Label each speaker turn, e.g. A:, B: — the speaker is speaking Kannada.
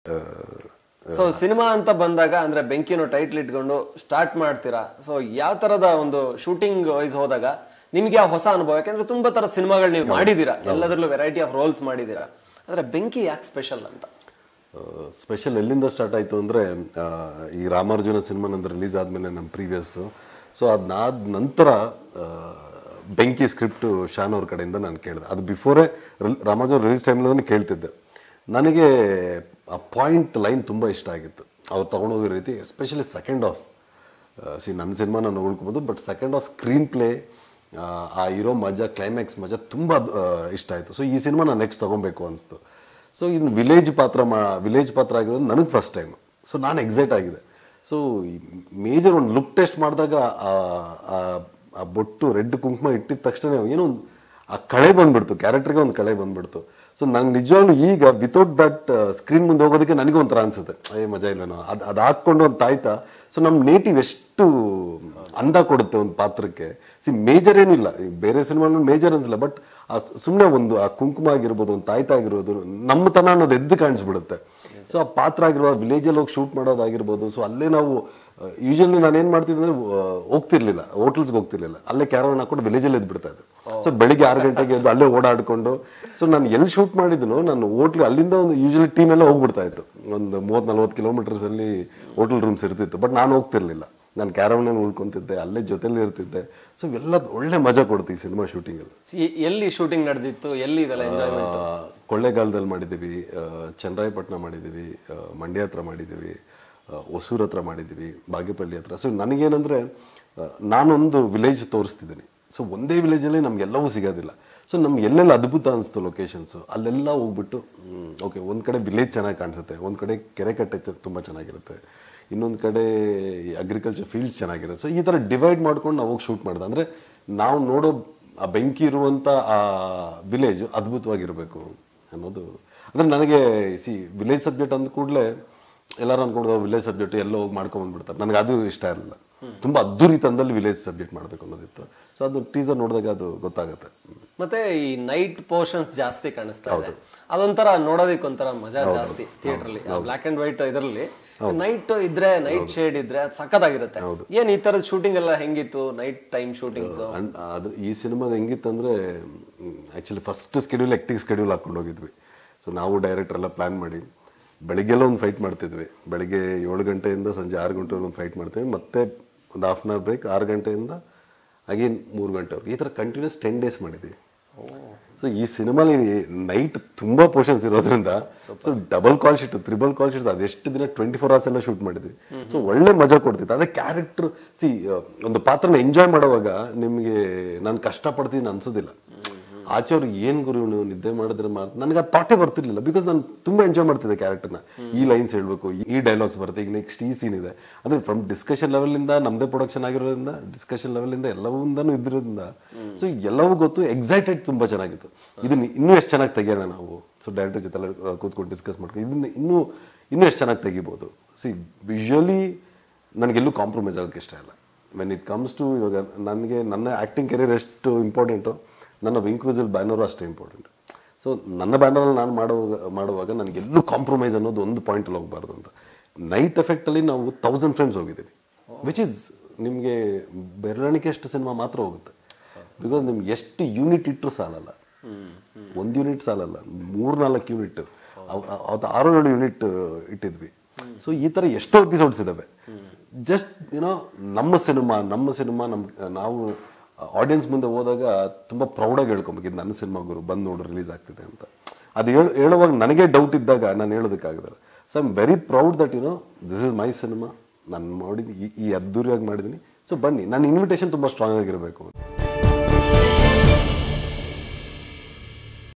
A: ಸೊ ಸಿನಿಮಾ ಅಂತ ಬಂದಾಗ ಅಂದ್ರೆ ಬೆಂಕಿನೋ ಟೈಟ್ಲ್ ಇಟ್ಕೊಂಡು ಸ್ಟಾರ್ಟ್ ಮಾಡ್ತೀರಾ ಸೊ ಯಾವ ತರದ ಒಂದು ಶೂಟಿಂಗ್ ವೈಸ್ ಹೋದಾಗ ನಿಮ್ಗೆ ಯಾವ ಹೊಸ ಅನುಭವ ಯಾಕಂದ್ರೆ ತುಂಬಾ ತರ ಸಿನಿಮಾಗಳು ನೀವು ಮಾಡಿದೀರಾ ಎಲ್ಲದರಲ್ಲೂ ವೆರೈಟಿ ಆಫ್ ರೋಲ್ಸ್ ಮಾಡಿದೀರಾ ಅಂದ್ರೆ ಬೆಂಕಿ ಯಾಕೆ ಸ್ಪೆಷಲ್ ಅಂತ
B: ಸ್ಪೆಷಲ್ ಎಲ್ಲಿಂದ ಸ್ಟಾರ್ಟ್ ಆಯಿತು ಅಂದರೆ ಈ ರಾಮಾರ್ಜುನ ಸಿನಿಮಾ ನಂದು ರಿಲೀಸ್ ಆದಮೇಲೆ ನಮ್ಮ ಪ್ರೀವಿಯಸ್ಸು ಸೊ ಅದನ್ನಾದ ನಂತರ ಆ, ಬೆಂಕಿ ಸ್ಕ್ರಿಪ್ಟು ಶಾನ್ ಅವ್ರ ಕಡೆಯಿಂದ ನಾನು ಕೇಳಿದೆ ಅದು ಬಿಫೋರೇ ರಾಮಾರ್ಜುನ ರಿಲೀಸ್ ಟೈಮ್ಲೇ ಕೇಳ್ತಿದ್ದೆ ನನಗೆ ಆ ಪಾಯಿಂಟ್ ಲೈನ್ ತುಂಬ ಇಷ್ಟ ಆಗಿತ್ತು ಅವ್ರು ತೊಗೊಂಡೋಗೋ ರೀತಿ ಎಸ್ಪೆಷಲಿ ಸೆಕೆಂಡ್ ಆಫ್ ಸಿ ನನ್ನ ಸಿನಿಮಾ ನಾನು ನೋಡ್ಕೊಬೋದು but second half screenplay ಆ ಇರೋ ಮಜಾ ಕ್ಲೈಮ್ಯಾಕ್ಸ್ ಮಜಾ ತುಂಬ ಇಷ್ಟ ಆಯಿತು ಸೊ ಈ ಸಿನಿಮಾ ನಾನು ನೆಕ್ಸ್ಟ್ ತೊಗೊಬೇಕು ಅನಿಸ್ತು ಸೊ ಇನ್ನು ವಿಲೇಜ್ ಪಾತ್ರ ಮಾ ವಿಲೇಜ್ ಪಾತ್ರ ಆಗಿರೋದು ನನಗೆ ಫಸ್ಟ್ ಟೈಮ್ ಸೊ ನಾನು ಎಕ್ಸೈಟ್ ಆಗಿದೆ ಸೊ ಮೇಜರ್ ಒಂದು ಲುಕ್ ಟೆಸ್ಟ್ ಮಾಡಿದಾಗ ಆ ಬೊಟ್ಟು ರೆಡ್ ಕುಂಕುಮ ಇಟ್ಟಿದ ತಕ್ಷಣ ಏನೋ ಒಂದು ಆ ಕಳೆ ಬಂದ್ಬಿಡ್ತು ಕ್ಯಾರೆಕ್ಟರ್ಗೆ ಒಂದು ಕಳೆ ಬಂದ್ಬಿಡ್ತು ಸೊ ನಂಗೆ ನಿಜವಾಗ್ಲೂ ಈಗ ವಿತೌಟ್ ದಟ್ ಸ್ಕ್ರೀನ್ ಮುಂದೆ ಹೋಗೋದಕ್ಕೆ ನನಗೆ ಒಂಥರ ಅನ್ಸುತ್ತೆ ಏ ಮಜಾ ಇಲ್ಲನೋ ಅದು ಅದು ಹಾಕ್ಕೊಂಡು ಒಂದು ತಾಯ್ತಾ ಸೊ ನಮ್ಮ ನೇಟಿವ್ ಎಷ್ಟು ಅಂದ ಕೊಡುತ್ತೆ ಒಂದು ಪಾತ್ರಕ್ಕೆ ಸಿ ಮೇಜರ್ ಏನಿಲ್ಲ ಈ ಬೇರೆ ಸಿನಿಮಾ ಮೇಜರ್ ಅಂತಿಲ್ಲ ಬಟ್ ಆ ಸುಮ್ಮನೆ ಒಂದು ಆ ಕುಂಕುಮ ಆಗಿರ್ಬೋದು ಒಂದು ತಾಯ್ತ ಆಗಿರ್ಬೋದು ನಮ್ಮತನ ಅನ್ನೋದು ಎದ್ದು ಕಾಣಿಸ್ಬಿಡುತ್ತೆ ಸೊ ಆ ಪಾತ್ರ ಆಗಿರ್ಬೋದು ವಿಲೇಜಲ್ಲಿ ಹೋಗಿ ಶೂಟ್ ಮಾಡೋದಾಗಿರ್ಬೋದು ಸೊ ಅಲ್ಲೇ ನಾವು ಯೂಶಲಿ ನಾನು ಏನ್ ಮಾಡ್ತಿದ್ದೆ ಅಂದ್ರೆ ಆ, ಹೋಗ್ತಿರ್ಲಿಲ್ಲ ಹೋಟೆಲ್ಸ್ಗೆ ಹೋಗ್ತಿರ್ಲಿಲ್ಲ ಅಲ್ಲೇ ಕ್ಯಾರವನ್ ಹಾಕೊಂಡು ವಿಲೇಜಲ್ಲಿ ಎದ್ದು ಬಿಡ್ತಾ ಇದ್ದೆ ಸೊ ಬೆಳಿಗ್ಗೆ ಆರು ಗಂಟೆಗೆ ಎದ್ದು ಅಲ್ಲೇ ಓಡಾಡ್ಕೊಂಡು ಸೊ ನಾನು ಎಲ್ಲಿ ಶೂಟ್ ಮಾಡಿದ್ನು ನಾನು ಹೋಟ್ಲ್ ಅಲ್ಲಿಂದ ಒಂದು ಯೂಶಲಿ ಟೀಮ್ ಎಲ್ಲ ಹೋಗ್ಬಿಡ್ತಾ ಇತ್ತು ಒಂದು ಮೂವತ್ ನಲ್ವತ್ತು ಕಿಲೋಮೀಟರ್ಸ್ ಅಲ್ಲಿ ಹೋಟೆಲ್ ರೂಮ್ಸ್ ಇರ್ತಿತ್ತು ಬಟ್ ನಾನು ಹೋಗ್ತಿರ್ಲಿಲ್ಲ ನಾನು ಕ್ಯಾರವನ್ ಉಳ್ಕೊಂತಿದ್ದೆ ಅಲ್ಲೇ ಜೊತೆಲಿ ಇರ್ತಿದ್ದೆ ಸೊ ಎಲ್ಲ ಒಳ್ಳೆ ಮಜಾ ಕೊಡುತ್ತೆ ಈ ಸಿನಿಮಾ ಶೂಟಿಂಗ್ ಅಲ್ಲಿ
A: ಎ- ಎಲ್ಲಿ ಶೂಟಿಂಗ್ ನಡೆದಿತ್ತು ಎಲ್ಲಿ ಇದೆಲ್ಲ ಎಂಜಾಯ್ಮೆಂಟ್
B: ಆ, ಕೊಳ್ಳೇಗಾಲದಲ್ಲಿ ಮಾಡಿದ್ದೀವಿ ಆ, ಚನ್ನರಾಯಪಟ್ಟಣ ಮಾಡಿದ್ದೀವಿ ಆ, ಮಂಡ್ಯ ಹತ್ರ ಮಾಡಿದ್ದೀವಿ ಆ, ಹೊಸೂರ್ ಹತ್ರ ಮಾಡಿದ್ದೀವಿ ಬಾಗೇಪಲ್ಲಿ ಹತ್ರ ಸೊ ನನಗೇನಂದ್ರೆ ಆ, ನಾನೊಂದು ವಿಲೇಜ್ ತೋರಿಸ್ತಿದ್ದೀನಿ ಸೊ ಒಂದೇ ವಿಲೇಜಲ್ಲಿ ನಮ್ಗೆಲ್ಲವೂ ಸಿಗೋದಿಲ್ಲ ಸೊ ನಮ್ಗೆ ಎಲ್ಲೆಲ್ಲ ಅದ್ಭುತ ಅನಿಸ್ತು ಲೊಕೇಶನ್ಸು ಅಲ್ಲೆಲ್ಲ ಹೋಗ್ಬಿಟ್ಟು ಓಕೆ ಒಂದು ಕಡೆ ವಿಲೇಜ್ ಚೆನ್ನಾಗಿ ಕಾಣಿಸುತ್ತೆ ಒಂದು ಕಡೆ ಕೆರೆ ಕಟ್ಟೆ ಚ- ತುಂಬ ಚೆನ್ನಾಗಿರುತ್ತೆ ಇನ್ನೊಂದು ಕಡೆ ಅಗ್ರಿಕಲ್ಚರ್ ಫೀಲ್ಡ್ಸ್ ಚೆನ್ನಾಗಿರುತ್ತೆ ಸೊ ಈ ಥರ ಡಿವೈಡ್ ಮಾಡ್ಕೊಂಡು ನಾವು ಹೋಗಿ ಶೂಟ್ ಮಾಡಿದೆ ಅಂದರೆ ನಾವು ನೋಡೋ ಆ ಬೆಂಕಿ ಇರುವಂಥ ಆ ವಿಲೇಜ್ ಅದ್ಭುತವಾಗಿರಬೇಕು ಅನ್ನೋದು ಅಂದರೆ ನನಗೆ ಸಿ ವಿಲೇಜ್ ಸಬ್ಜೆಕ್ಟ್ ಅಂದ ಕೂಡಲೇ ಎಲ್ಲರೂ ಅನ್ಕೊಂಡು ವಿಲೇಜ್ ಸಬ್ಜೆಕ್ಟ್ ಎಲ್ಲೋ ಹೋಗಿ ಮಾಡ್ಕೊಂಡ್ ಬಂದ್ಬಿಡ್ತಾರೆ ನನಗೆ ಅದು ಇಷ್ಟ ಇರಲಿಲ್ಲ ತುಂಬ ಅದ್ದೂರಿ ತಂದಲ್ಲಿ ವಿಲೇಜ್ ಸಬ್ಜೆಕ್ಟ್ ಮಾಡಬೇಕು ಅನ್ನೋದಿತ್ತು ಸೊ ಅದು ಟೀಸರ್ ನೋಡಿದಾಗ ಅದು ಗೊತ್ತಾಗುತ್ತೆ
A: ಮತ್ತೆ ಈ ನೈಟ್ ಪೋರ್ಷನ್ಸ್ ಜಾಸ್ತಿ ಕಾಣಿಸ್ತಾ ಇದೆ ಅದೊಂಥರ ನೋಡೋದಕ್ಕೆ ಒಂಥರ ಮಜಾ ಜಾಸ್ತಿ ಥಿಯೇಟರ್ ಅಲ್ಲಿ ಬ್ಲಾಕ್ ಅಂಡ್ ವೈಟ್ ಇದರಲ್ಲಿ ನೈಟ್ ಇದ್ರೆ ನೈಟ್ ಶೇಡ್ ಇದ್ರೆ ಅದು ಸಖತ್ತಾಗಿರುತ್ತೆ ಏನ್ ಈ ತರದ ಶೂಟಿಂಗ್ ಎಲ್ಲ ಹೆಂಗಿತ್ತು ನೈಟ್ ಟೈಮ್ ಶೂಟಿಂಗ್ಸ್
B: ಅಂಡ್ ಅದು ಈ ಸಿನಿಮಾದ ಹೆಂಗಿತ್ತಂದ್ರೆ actually first schedule acting schedule ಹಾಕೊಂಡು ಹೋಗಿದ್ವಿ ಸೊ ನಾವು ಡೈರೆಕ್ಟರ್ ಎಲ್ಲ ಪ್ಲಾನ್ ಮಾಡಿ ಬೆಳಿಗ್ಗೆಲ್ಲ ಒಂದು ಫೈಟ್ ಮಾಡ್ತಿದ್ವಿ ಬೆಳಿಗ್ಗೆ ಏಳು ಗಂಟೆಯಿಂದ ಸಂಜೆ ಆರು ಗಂಟೆವರೆಗೆ ಒಂದು ಫೈಟ್ ಮಾಡ್ತೀವಿ ಮತ್ತೆ ಒಂದು ಹಾಫ್ ಅನ್ ಅವರ್ ಬ್ರೇಕ್ ಆರು ಗಂಟೆಯಿಂದ ಅಗೇನ್ ಮೂರು ಗಂಟೆವರೆಗೆ ಈ ಥರ ಕಂಟಿನ್ಯೂಸ್ ಟೆನ್ ಡೇಸ್ ಮಾಡಿದ್ವಿ ಸೊ ಈ ಸಿನಿಮಾಲಿ ನೈಟ್ ತುಂಬಾ ಪೋರ್ಷನ್ಸ್ ಇರೋದ್ರಿಂದ so double call sheet triple call sheet ಅದೆಷ್ಟು ದಿನ ಟ್ವೆಂಟಿ ಫೋರ್ ಅವರ್ಸ್ ಎಲ್ಲ ಶೂಟ್ ಮಾಡಿದ್ವಿ ಸೊ ಒಳ್ಳೆ ಮಜಾ ಕೊಡ್ತಿತ್ತು ಅದೇ ಕ್ಯಾರೆಕ್ಟರ್ ಸಿ ಒಂದು ಪಾತ್ರನ ಎಂಜಾಯ್ ಮಾಡುವಾಗ ನಿಮಗೆ ನಾನು ಕಷ್ಟ ಪಡ್ತೀನಿ ಅನ್ಸೋದಿಲ್ಲ ಆಚೆ ಅವ್ರು ಏನ್ ಗುರು ನೀವು ನಿದ್ದೆ ಮಾಡಿದ್ರೆ ಮಾತ್ರ ನನಗೆ ಅದು ಥಾಟೇ ಬರ್ತಿರ್ಲಿಲ್ಲ ಬಿಕಾಸ್ ನಾನು ತುಂಬಾ ಎಂಜಾಯ್ ಮಾಡ್ತಿದ್ದೆ ಕ್ಯಾರೆಕ್ಟರ್ನ ಈ ಲೈನ್ಸ್ ಹೇಳ್ಬೇಕು ಈ ಡೈಲಾಗ್ಸ್ ಬರುತ್ತೆ ಈಗ ನೆಕ್ಸ್ಟ್ ಈ ಸೀನ್ ಇದೆ ಅಂದ್ರೆ ಫ್ರಮ್ ಡಿಸ್ಕಷನ್ ಲೆವೆಲ್ ಇಂದ ನಮ್ದೇ ಪ್ರೊಡಕ್ಷನ್ ಆಗಿರೋದ್ರಿಂದ ಡಿಸ್ಕಷನ್ ಲೆವೆಲ್ ಇಂದ ಎಲ್ಲವೂಂದನೂ ಇದ್ರಿಂದ ಸೊ ಎಲ್ಲವೂ ಗೊತ್ತು ಎಕ್ಸೈಟೆಡ್ ತುಂಬಾ ಚೆನ್ನಾಗಿತ್ತು ಇದನ್ನ ಇನ್ನೂ ಎಷ್ಟು ಚೆನ್ನಾಗಿ ತೆಗಿಯೋಣ ನಾವು ಸೊ ಡೈರೆಕ್ಟರ್ ಜೊತೆ ಎಲ್ಲ ಆ, ಕೂತ್ಕೊಂಡು ಡಿಸ್ಕಸ್ ಮಾಡ್ಕೊಂಡು ಇದನ್ನ ಇನ್ನೂ ಇನ್ನೂ ಎಷ್ಟು ಚೆನ್ನಾಗಿ ತೆಗಿಬೋದು ಸಿ ವಿಜುವಲಿ ನನಗೆಲ್ಲೂ ಕಾಂಪ್ರಮೈಸ್ ಆಗೋಕ್ಕೆ ಇಷ್ಟ ಇಲ್ಲ ವೆನ್ ಇಟ್ ಕಮ್ಸ್ ಟು ಇವಾಗ ನನಗೆ ನನ್ನ ಆ್ಯಕ್ಟಿಂಗ್ ಕೆರಿಯರ್ ಎಷ್ಟು ಇಂಪಾರ್ಟೆಂಟು ನನ್ನ ವಿಂಕ್ವಿಸಲ್ ಬ್ಯಾನರು ಅಷ್ಟೇ ಇಂಪಾರ್ಟೆಂಟ್ ಸೊ ನನ್ನ ಬ್ಯಾನರ್ ನಾನು ಮಾಡುವಾಗ ಮಾಡುವಾಗ ನನಗೆ ಎಲ್ಲೂ ಕಾಂಪ್ರಮೈಸ್ ಅನ್ನೋದು ಒಂದು ಪಾಯಿಂಟಲ್ಲಿ ಹೋಗಬಾರ್ದು ಅಂತ ನೈಟ್ ಎಫೆಕ್ಟಲ್ಲಿ ನಾವು ತೌಸಂಡ್ ಫ್ರೇಮ್ಸ್ ಹೋಗಿದ್ದೀವಿ ವಿಚ್ ಇಸ್ ನಿಮಗೆ ಬೆರಳಿಕೆ ಅಷ್ಟು ಸಿನಿಮಾ ಮಾತ್ರ ಹೋಗುತ್ತೆ ಬಿಕಾಸ್ ನಿಮ್ಗೆ ಎಷ್ಟು ಯೂನಿಟ್ ಇಟ್ಟರು ಸಾಲಲ್ಲ ಒಂದು ಯೂನಿಟ್ ಸಾಲಲ್ಲ ಮೂರ್ನಾಲ್ಕು ಯೂನಿಟ್ ಅವತ್ತು ಆರು ಏಳು ಯೂನಿಟ್ ಇಟ್ಟಿದ್ವಿ ಸೊ ಈ ಥರ ಎಷ್ಟೋ ಎಪಿಸೋಡ್ಸ್ ಇದಾವೆ ಜಸ್ಟ್ ಏನೋ ನಮ್ಮ ಸಿನಿಮಾ ನಮ್ಮ ಸಿನಿಮಾ ನಮ್ ನಾವು ಆಡಿಯನ್ಸ್ ಮುಂದೆ ಹೋದಾಗ ತುಂಬಾ ಪ್ರೌಡಾಗಿ ಹೇಳ್ಕೊಬೇಕು ಇದು ನನ್ನ ಸಿನಿಮಾ ಗುರು ಬಂದು ನೋಡು ರಿಲೀಸ್ ಆಗ್ತಿದೆ ಅಂತ ಅದು ಹೇಳ ಹೇಳುವಾಗ ನನಗೆ ಡೌಟ್ ಇದ್ದಾಗ ನಾನು ಹೇಳೋದಕ್ಕಾಗಲ್ಲ so I am very proud that you know this is my cinema ನಾನು ಮಾಡಿದ್ದು ಈ ಈ ಅದ್ದೂರಿಯಾಗಿ ಮಾಡಿದ್ದೀನಿ ಸೊ ಬನ್ನಿ ನನ್ನ ಇನ್ವಿಟೇಷನ್ ತುಂಬ ಸ್ಟ್ರಾಂಗ್ ಆಗಿರಬೇಕು